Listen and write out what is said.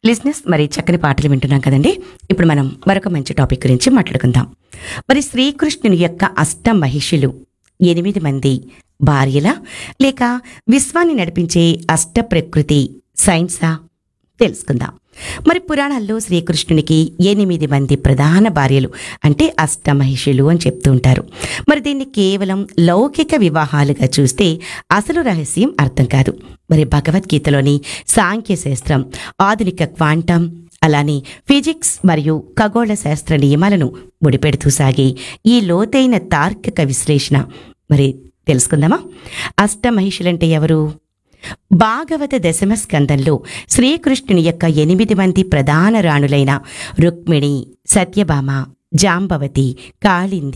లిజినెస్ మరి చక్కని పాటలు వింటున్నాం కదండి ఇప్పుడు మనం మరొక మంచి టాపిక్ గురించి మాట్లాడుకుందాం మరి శ్రీకృష్ణుని యొక్క అష్ట మహిషులు ఎనిమిది మంది భార్యల లేక విశ్వాన్ని నడిపించే అష్ట ప్రకృతి సైన్సా తెలుసుకుందాం మరి పురాణాల్లో శ్రీకృష్ణునికి ఎనిమిది మంది ప్రధాన భార్యలు అంటే అష్టమహిషులు అని చెప్తూ ఉంటారు మరి దీన్ని కేవలం లౌకిక వివాహాలుగా చూస్తే అసలు రహస్యం అర్థం కాదు మరి భగవద్గీతలోని సాంఖ్య శాస్త్రం ఆధునిక క్వాంటం అలానే ఫిజిక్స్ మరియు ఖగోళ శాస్త్ర నియమాలను ముడిపెడుతూ సాగే ఈ లోతైన తార్కిక విశ్లేషణ మరి తెలుసుకుందామా అష్టమహిషులంటే ఎవరు భాగవత దశమ స్కందంలో శ్రీకృష్ణుని యొక్క ఎనిమిది మంది ప్రధాన రాణులైన రుక్మిణి సత్యభామ జాంబవతి కాళింది